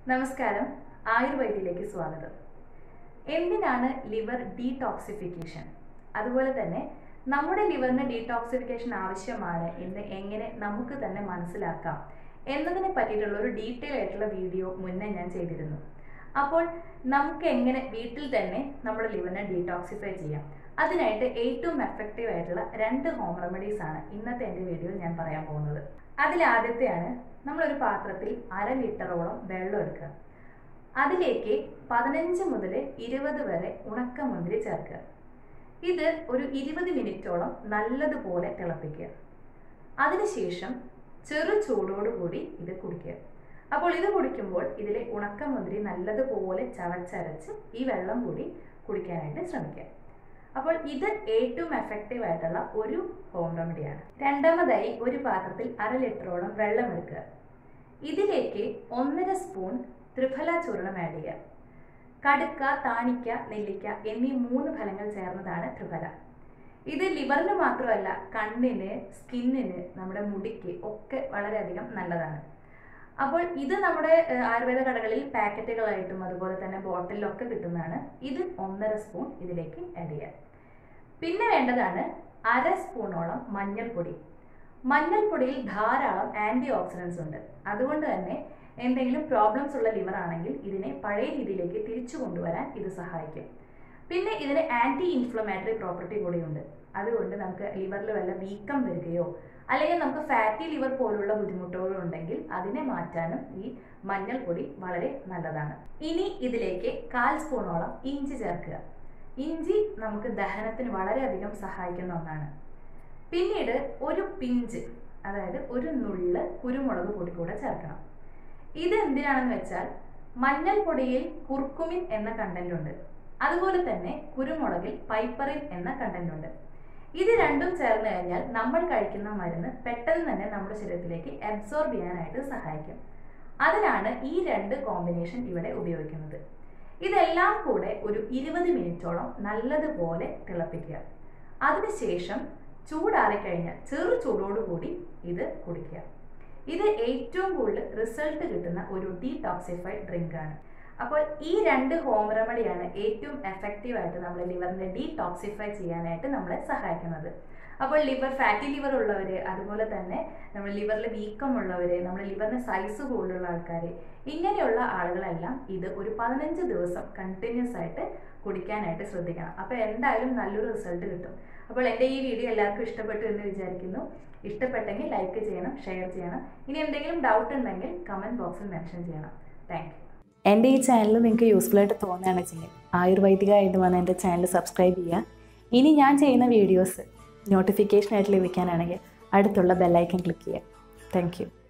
നമസ്കാരം ആയുർവേദിയിലേക്ക് സ്വാഗതം എന്തിനാണ് ലിവർ ഡീടോക്സിഫിക്കേഷൻ അതുപോലെ തന്നെ നമ്മുടെ ലിവറിന് ഡീടോക്സിഫിക്കേഷൻ ആവശ്യമാണ് എന്ന് എങ്ങനെ നമുക്ക് തന്നെ മനസ്സിലാക്കാം എന്നതിനെ പറ്റിയിട്ടുള്ള ഒരു ഡീറ്റെയിൽ ആയിട്ടുള്ള വീഡിയോ മുന്നേ ഞാൻ ചെയ്തിരുന്നു അപ്പോൾ നമുക്ക് എങ്ങനെ വീട്ടിൽ തന്നെ നമ്മുടെ ലിവറിനെ ഡീടോക്സിഫൈ ചെയ്യാം അതിനായിട്ട് ഏറ്റവും എഫക്റ്റീവ് ആയിട്ടുള്ള രണ്ട് ഹോം റെമഡീസ് ആണ് ഇന്നത്തെ എൻ്റെ വീഡിയോയിൽ ഞാൻ പറയാൻ പോകുന്നത് അതിൽ ആദ്യത്തെയാണ് നമ്മളൊരു പാത്രത്തിൽ അര ലിറ്ററോളം വെള്ളം എടുക്കുക അതിലേക്ക് പതിനഞ്ച് മുതൽ ഇരുപത് വരെ ഉണക്കമുന്തിരി ചേർക്കുക ഇത് ഒരു ഇരുപത് മിനിറ്റോളം നല്ലതുപോലെ തിളപ്പിക്കുക അതിനുശേഷം ചെറു ചൂടോടുകൂടി ഇത് കുടിക്കുക അപ്പോൾ ഇത് കുടിക്കുമ്പോൾ ഇതിലെ ഉണക്കമുന്തിരി നല്ലതുപോലെ ചവച്ചരച്ച് ഈ വെള്ളം കൂടി കുടിക്കാനായിട്ട് ശ്രമിക്കുക അപ്പോൾ ഇത് ഏറ്റവും എഫക്റ്റീവ് ആയിട്ടുള്ള ഒരു ഹോം റെമഡിയാണ് രണ്ടാമതായി ഒരു പാത്രത്തിൽ അര ലിറ്ററോളം വെള്ളം എടുക്കുക ഇതിലേക്ക് ഒന്നര സ്പൂൺ ത്രിഫല ചൂർണം ആഡ് ചെയ്യുക കടുക്ക താണിക്ക നെല്ലിക്ക എന്നീ മൂന്ന് ഫലങ്ങൾ ചേർന്നതാണ് ത്രിഫല ഇത് ലിവറിന് മാത്രമല്ല കണ്ണിന് സ്കിന്നിന് നമ്മുടെ മുടിക്ക് ഒക്കെ വളരെയധികം നല്ലതാണ് അപ്പോൾ ഇത് നമ്മുടെ ഏഹ്, ആയുർവേദ കടകളിൽ പാക്കറ്റുകളായിട്ടും അതുപോലെ തന്നെ ബോട്ടിലൊക്കെ കിട്ടുന്നതാണ് ഇത് ഒന്നര സ്പൂൺ ഇതിലേക്ക് ആഡ് ചെയ്യുക പിന്നെ വേണ്ടതാണ് അര സ്പൂണോളം മഞ്ഞൾപ്പൊടി മഞ്ഞൾപ്പൊടിയിൽ ധാരാളം ആൻറ്റി ഓക്സിഡൻസ് ഉണ്ട് അതുകൊണ്ട് തന്നെ എന്തെങ്കിലും പ്രോബ്ലംസ് ഉള്ള ലിവർ ആണെങ്കിൽ ഇതിനെ പഴയ രീതിയിലേക്ക് തിരിച്ചു കൊണ്ടുവരാൻ ഇത് സഹായിക്കും പിന്നെ ഇതിന് ആൻറ്റി ഇൻഫ്ലമേറ്ററി പ്രോപ്പർട്ടി കൂടിയുണ്ട് അതുകൊണ്ട് നമുക്ക് ലിവറിൽ വല്ല വീക്കം വരികയോ അല്ലെങ്കിൽ നമുക്ക് ഫാറ്റി ലിവർ പോലുള്ള ബുദ്ധിമുട്ടുകൾ ഉണ്ടെങ്കിൽ അതിനെ മാറ്റാനും ഈ മഞ്ഞൾപ്പൊടി വളരെ നല്ലതാണ് ഇനി ഇതിലേക്ക് കാൽ സ്പൂണോളം ഇഞ്ചി ചേർക്കുക ഇഞ്ചി നമുക്ക് ദഹനത്തിന് വളരെയധികം സഹായിക്കുന്ന ഒന്നാണ് പിന്നീട് ഒരു പിഞ്ച് അതായത് ഒരു നുള്ള് കുരുമുളക് പൊടി കൂടെ ചേർക്കണം ഇത് എന്തിനാണെന്ന് വെച്ചാൽ മഞ്ഞൾപ്പൊടിയിൽ കുർക്കുമിൻ എന്ന കണ്ടന്റ് ഉണ്ട് അതുപോലെ തന്നെ കുരുമുളകിൽ പൈപ്പറിൻ എന്ന കണ്ടന്റ് ഉണ്ട് ഇത് രണ്ടും ചേർന്ന് കഴിഞ്ഞാൽ നമ്മൾ കഴിക്കുന്ന മരുന്ന് പെട്ടെന്ന് തന്നെ നമ്മുടെ ശരീരത്തിലേക്ക് അബ്സോർബ് ചെയ്യാനായിട്ട് സഹായിക്കും അതിനാണ് ഈ രണ്ട് കോമ്പിനേഷൻ ഇവിടെ ഉപയോഗിക്കുന്നത് ഇതെല്ലാം കൂടെ ഒരു ഇരുപത് മിനിറ്റോളം നല്ലതുപോലെ തിളപ്പിക്കുക അതിനുശേഷം ചൂടാറിക്കഴിഞ്ഞാൽ ചെറു ചൂടോടുകൂടി ഇത് കുടിക്കുക ഇത് ഏറ്റവും കൂടുതൽ റിസൾട്ട് കിട്ടുന്ന ഒരു ഡീടോക്സിഫൈഡ് ഡ്രിങ്ക് ആണ് അപ്പോൾ ഈ രണ്ട് ഹോം റെമഡിയാണ് ഏറ്റവും എഫക്റ്റീവ് ആയിട്ട് നമ്മുടെ ലിവറിനെ ഡീടോക്സിഫൈ ചെയ്യാനായിട്ട് നമ്മളെ സഹായിക്കുന്നത് അപ്പോൾ ലിവർ ഫാറ്റി ലിവർ ഉള്ളവർ അതുപോലെ തന്നെ നമ്മുടെ ലിവറിൽ വീക്കമുള്ളവർ നമ്മുടെ ലിവറിന് സൈസ് കൂടുതലുള്ള ആൾക്കാർ ഇങ്ങനെയുള്ള ആളുകളെല്ലാം ഇത് ഒരു പതിനഞ്ച് ദിവസം കണ്ടിന്യൂസ് ആയിട്ട് കുടിക്കാനായിട്ട് ശ്രദ്ധിക്കണം അപ്പോൾ എന്തായാലും നല്ലൊരു റിസൾട്ട് കിട്ടും അപ്പോൾ എൻ്റെ ഈ വീഡിയോ എല്ലാവർക്കും ഇഷ്ടപ്പെട്ടു എന്ന് വിചാരിക്കുന്നു ഇഷ്ടപ്പെട്ടെങ്കിൽ ലൈക്ക് ചെയ്യണം ഷെയർ ചെയ്യണം ഇനി എന്തെങ്കിലും ഡൗട്ട് ഉണ്ടെങ്കിൽ കമൻറ്റ് ബോക്സിൽ മെൻഷൻ ചെയ്യണം താങ്ക് യു എൻ്റെ ഈ ചാനൽ നിങ്ങൾക്ക് യൂസ്ഫുൾ ആയിട്ട് തോന്നുകയാണ് വെച്ചെങ്കിൽ ആയുർവൈദിക ആയിട്ട് വന്ന് എൻ്റെ ചാനൽ സബ്സ്ക്രൈബ് ചെയ്യുക ഇനി ഞാൻ ചെയ്യുന്ന വീഡിയോസ് നോട്ടിഫിക്കേഷൻ ആയിട്ട് ലഭിക്കാനാണെങ്കിൽ അടുത്തുള്ള ബെല്ലൈക്കൻ ക്ലിക്ക് ചെയ്യുക താങ്ക് യു